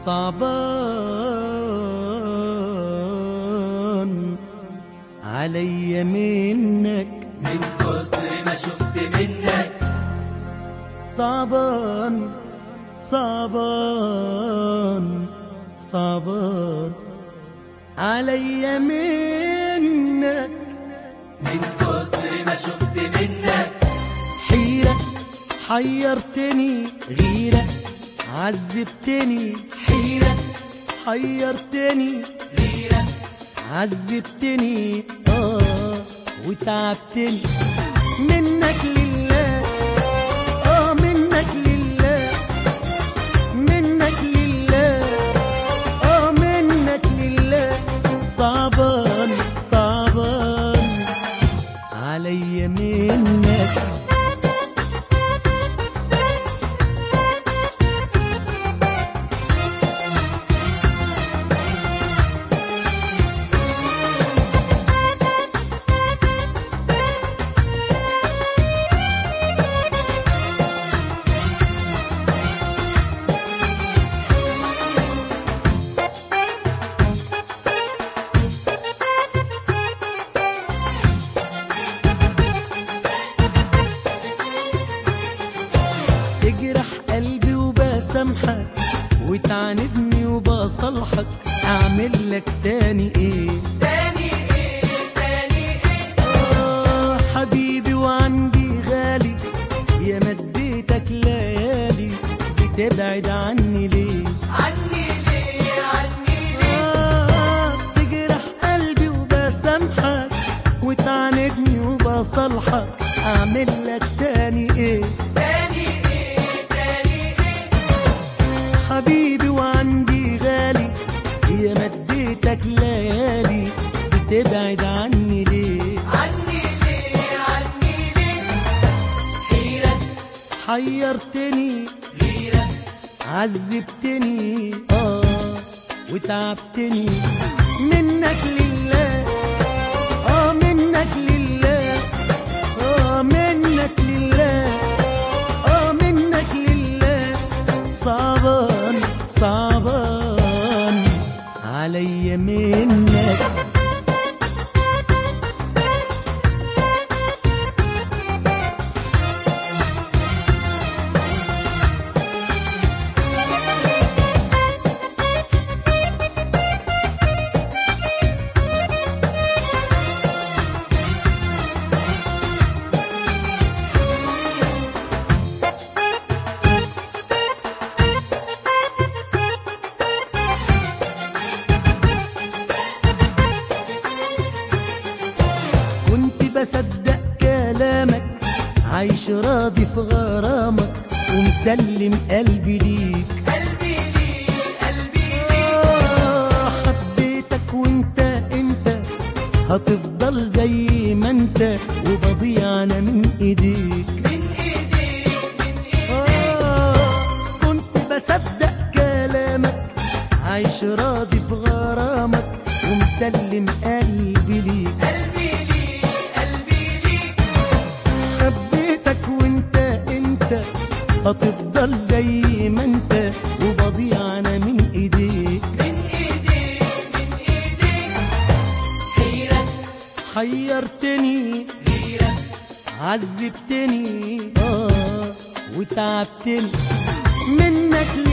صعبان علي منك من كتر ما شفت منك صعبان صعبان صعبان علي منك من كتر ما شفت منك حيرة حيرتني غيرة عذبتني حيرة حيرتني غيرة عذبتني اه وتعبتني منك لله اه منك لله منك لله اه منك لله صعبان صعبان علي منك تجرح قلبي وبسامحك وتعاندني وبصالحك اعمل لك تاني ايه تاني ايه تاني ايه آه حبيبي وعندي غالي يا مديتك ليالي بتبعد عني ليه عني ليه عني ليه آه تجرح قلبي وبسامحك وتعاندني وبصالحك اعمل لك تاني ايه تاني ايه تاني ايه حبيبي وعندي غالي يا مديتك ليالي بتبعد عني ليه عني ليه عني ليه حيرة حيرتني غيرة عذبتني اه وتعبتني منك لله اه منك لله اه منك لله اه منك لله صعبان صعبان علي منك كنت بصدق كلامك عايش راضي في غرامك ومسلم قلبي ليك قلبي ليه قلبي ليه آه حبيتك وانت انت هتفضل زي ما انت وبضيع انا من ايديك من ايديك من ايديك آه كنت بصدق كلامك عايش راضي في غرامك ومسلم قلبي ليك قلبي ليه قلبي ليه حبيتك وانت انت هتفضل زي ما انت وبضيع انا من ايديك من ايديك من ايديك حيرة حيرتني غيرة عذبتني اه وتعبتني منك